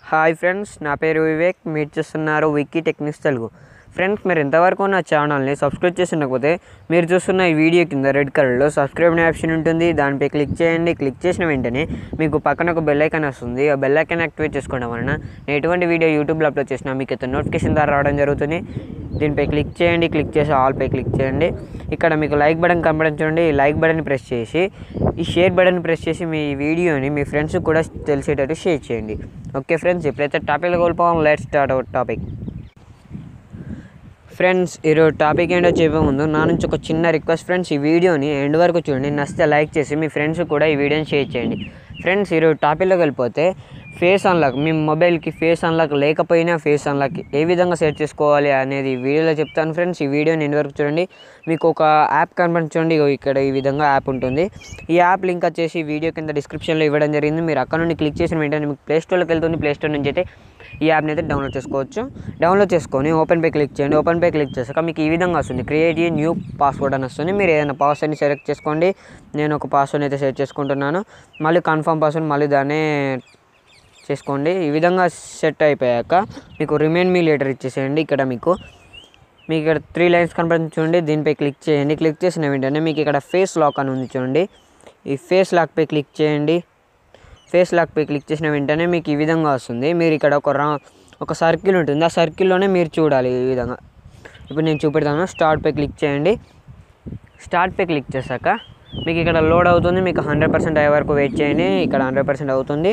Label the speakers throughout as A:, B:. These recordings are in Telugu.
A: హాయ్ ఫ్రెండ్స్ నా పేరు వివేక్ మీరు చూస్తున్నారు విక్కీ టెక్నిక్స్ తెలుగు ఫ్రెండ్స్ మీరు ఇంతవరకు నా ఛానల్ని సబ్స్క్రైబ్ చేసి ఉండకపోతే మీరు చూస్తున్న ఈ వీడియో కింద రెడ్ కలర్లో సబ్స్క్రైబ్ అనే ఆప్షన్ ఉంటుంది దానిపై క్లిక్ చేయండి క్లిక్ చేసిన వెంటనే మీకు పక్కన ఒక బెల్ ఐకాన్ వస్తుంది ఆ బెల్ ఐకాన్ యాక్టివేట్ చేసుకోవడం వలన నేను ఎటువంటి వీడియో యూట్యూబ్లో అప్లోడ్ చేసినా మీకు అయితే నోటిఫికేషన్ ద్వారా రావడం జరుగుతుంది దీనిపై క్లిక్ చేయండి క్లిక్ చేసి ఆల్పై క్లిక్ చేయండి ఇక్కడ మీకు లైక్ బటన్ కనబడించండి ఈ లైక్ బటన్ ప్రెస్ చేసి ఈ షేర్ బటన్ ప్రెస్ చేసి మీ వీడియోని మీ ఫ్రెండ్స్ కూడా తెలిసేటట్టు షేర్ చేయండి ఓకే ఫ్రెండ్స్ ఇప్పుడైతే టాపిక్లో కోల్పోవాలి let start out topic friends ఈరోజు టాపిక్ ఏంటో చెప్పే ముందు నా నుంచి ఒక చిన్న రిక్వెస్ట్ ఫ్రెండ్స్ ఈ వీడియోని ఎండ్ వరకు చూడండి నచ్చితే లైక్ చేసి మీ ఫ్రెండ్స్ కూడా ఈ వీడియోని షేర్ చేయండి ఫ్రెండ్స్ ఈరోజు టాపిక్లోకి వెళ్ళిపోతే ఫేస్ అన్లాక్ మీ మొబైల్కి ఫేస్ అన్లాక్ లేకపోయినా ఫేస్ అన్లాక్ ఏ విధంగా సెట్ చేసుకోవాలి అనేది ఈ వీడియోలో చెప్తాను ఫ్రెండ్స్ ఈ వీడియోని ఎండ్ వరకు చూడండి మీకు ఒక యాప్ కనిపించండి ఇగో ఇక్కడ ఈ విధంగా యాప్ ఉంటుంది ఈ యాప్ లింక్ వచ్చేసి వీడియో కింద డిస్క్రిప్షన్లో ఇవ్వడం జరిగింది మీరు అక్కడ నుండి క్లిక్ చేసిన వెంటనే మీకు ప్లే స్టోర్లోకి వెళ్తుంది ప్లే స్టోర్ నుంచి అయితే ఈ యాప్ని అయితే డౌన్లోడ్ చేసుకోవచ్చు డౌన్లోడ్ చేసుకొని ఓపెన్ పే క్లిక్ చేయండి ఓపెన్ పే క్లిక్ చేశాక మీకు ఈ విధంగా వస్తుంది క్రియేట్ ఏ న్యూ పాస్వర్డ్ అని వస్తుంది మీరు ఏదైనా పాస్వర్డ్ని సెలెక్ట్ చేసుకోండి నేను ఒక పాస్వర్డ్ అయితే సెలెక్ట్ చేసుకుంటున్నాను మళ్ళీ కన్ఫర్మ్ పాస్వర్డ్ మళ్ళీ దాన్ని చేసుకోండి ఈ విధంగా సెట్ అయిపోయాక మీకు రిమైన్ మీ లెటర్ ఇచ్చేసేయండి ఇక్కడ మీకు మీకు ఇక్కడ త్రీ లైన్స్ కనపడుతుంది చూడండి దీనిపై క్లిక్ చేయండి క్లిక్ చేసిన వెంటనే మీకు ఇక్కడ ఫేస్ లాక్ అని ఉంది చూడండి ఈ ఫేస్ లాక్పై క్లిక్ చేయండి ఫేస్ లాక్పై క్లిక్ చేసిన వెంటనే మీకు ఈ విధంగా వస్తుంది మీరు ఇక్కడ ఒక రా ఒక సర్కిల్ ఉంటుంది ఆ సర్కిల్లోనే మీరు చూడాలి ఈ విధంగా ఇప్పుడు నేను చూపెడతాను స్టార్ట్ పై క్లిక్ చేయండి స్టార్ట్ పై క్లిక్ చేశాక మీకు ఇక్కడ లోడ్ అవుతుంది మీకు హండ్రెడ్ పర్సెంట్ అయ్యే వరకు వెయిట్ చేయండి ఇక్కడ హండ్రెడ్ పర్సెంట్ అవుతుంది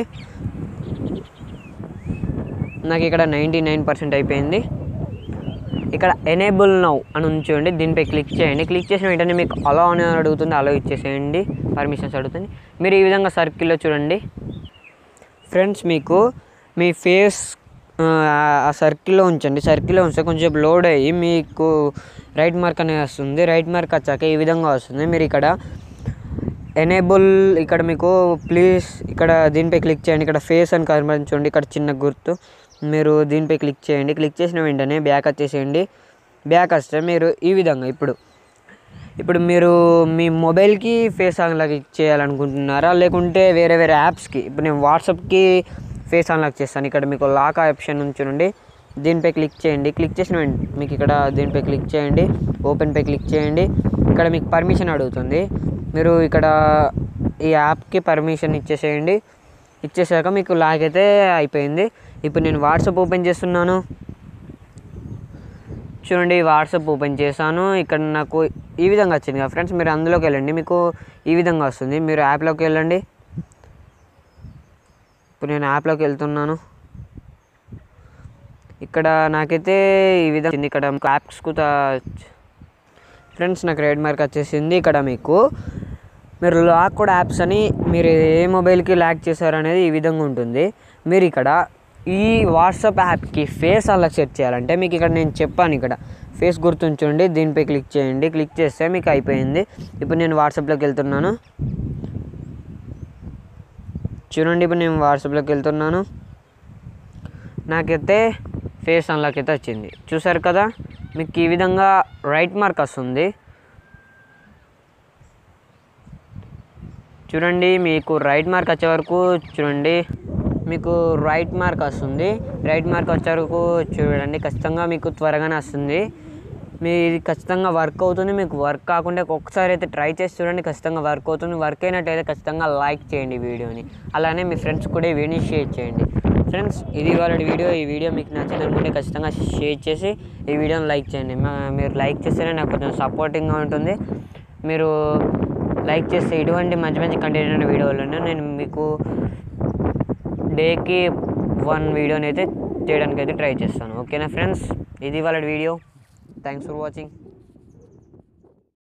A: నాకు ఇక్కడ నైంటీ నైన్ పర్సెంట్ అయిపోయింది ఇక్కడ ఎనేబుల్ నౌ అని ఉంచండి దీనిపై క్లిక్ చేయండి క్లిక్ చేసిన వెంటనే మీకు అలా అని అడుగుతుంది అలా ఇచ్చేసేయండి పర్మిషన్స్ అడుగుతుంది మీరు ఈ విధంగా సర్కిల్లో చూడండి ఫ్రెండ్స్ మీకు మీ ఫేస్ ఆ సర్కిల్లో ఉంచండి సర్కిల్లో ఉంచితే కొంచెం లోడ్ అయ్యి మీకు రైట్ మార్క్ అనేది వస్తుంది రైట్ మార్క్ వచ్చాక ఈ విధంగా వస్తుంది మీరు ఇక్కడ ఎనేబుల్ ఇక్కడ మీకు ప్లీజ్ ఇక్కడ దీనిపై క్లిక్ చేయండి ఇక్కడ ఫేస్ అని కనిపించండి ఇక్కడ చిన్న గుర్తు మీరు దీనిపై క్లిక్ చేయండి క్లిక్ చేసిన వెంటనే బ్యాక్ వచ్చేసేయండి బ్యాక్ వస్తే మీరు ఈ విధంగా ఇప్పుడు ఇప్పుడు మీరు మీ మొబైల్కి ఫేస్ అన్లాక్ చేయాలనుకుంటున్నారా లేకుంటే వేరే వేరే యాప్స్కి ఇప్పుడు నేను వాట్సాప్కి ఫేస్ అన్లాక్ చేస్తాను ఇక్కడ మీకు లాక్ ఆప్షన్ నుంచి నుండి దీనిపై క్లిక్ చేయండి క్లిక్ చేసిన వెంట- మీకు ఇక్కడ దీనిపై క్లిక్ చేయండి ఓపెన్పై క్లిక్ చేయండి ఇక్కడ మీకు పర్మిషన్ అడుగుతుంది మీరు ఇక్కడ ఈ యాప్కి పర్మిషన్ ఇచ్చేసేయండి ఇచ్చేసాక మీకు లాక్ అయితే అయిపోయింది ఇప్పుడు నేను వాట్సాప్ ఓపెన్ చేస్తున్నాను చూడండి వాట్సాప్ ఓపెన్ చేశాను ఇక్కడ నాకు ఈ విధంగా వచ్చింది కదా ఫ్రెండ్స్ మీరు అందులోకి వెళ్ళండి మీకు ఈ విధంగా వస్తుంది మీరు యాప్లోకి వెళ్ళండి ఇప్పుడు నేను యాప్లోకి వెళ్తున్నాను ఇక్కడ నాకైతే ఈ విధంగా వచ్చింది. ఇక్కడ యాప్స్కు ఫ్రెండ్స్ నాకు రెడ్ మార్క్ వచ్చేసింది ఇక్కడ మీకు మీరు లాక్ కూడా యాప్స్ అని మీరు ఏ మొబైల్కి లాక్ చేశారనేది ఈ విధంగా ఉంటుంది మీరు ఇక్కడ ఈ వాట్సాప్ యాప్కి ఫేస్ అలా సెట్ చేయాలంటే మీకు ఇక్కడ నేను చెప్పాను ఇక్కడ ఫేస్ గుర్తుంచండి దీనిపై క్లిక్ చేయండి క్లిక్ చేస్తే మీకు అయిపోయింది ఇప్పుడు నేను వాట్సాప్లోకి వెళ్తున్నాను చూడండి ఇప్పుడు నేను వాట్సాప్లోకి వెళ్తున్నాను నాకైతే ఫేస్ అన్లాక్ అయితే వచ్చింది చూసారు కదా మీకు ఈ విధంగా రైట్ మార్క్ వస్తుంది చూడండి మీకు రైట్ మార్క్ వచ్చే వరకు చూడండి మీకు రైట్ మార్క్ వస్తుంది రైట్ మార్క్ వచ్చే వరకు చూడండి ఖచ్చితంగా మీకు త్వరగానే వస్తుంది మీది ఖచ్చితంగా వర్క్ అవుతుంది మీకు వర్క్ కాకుండా ఒక్కసారి అయితే ట్రై చేసి చూడండి ఖచ్చితంగా వర్క్ అవుతుంది వర్క్ అయినట్టయితే ఖచ్చితంగా లైక్ చేయండి ఈ వీడియోని అలానే మీ ఫ్రెండ్స్ కూడా ఈ వీడియోని షేర్ చేయండి ఫ్రెండ్స్ ఇది వాళ్ళ వీడియో ఈ వీడియో మీకు నచ్చింది అనుకుంటే ఖచ్చితంగా షేర్ చేసి ఈ వీడియోని లైక్ చేయండి మా- మీరు లైక్ చేస్తేనే నాకు కొంచెం సపోర్టింగ్గా ఉంటుంది మీరు లైక్ చేస్తే ఇటువంటి మంచి మంచి కంటెంట్ ఉన్న వీడియోలను నేను మీకు డేకి వన్ వీడియోని అయితే చేయడానికి అయితే ట్రై చేస్తాను ఓకేనా ఫ్రెండ్స్ ఇది వాళ్ళ వీడియో థ్యాంక్స్ ఫర్ వాచింగ్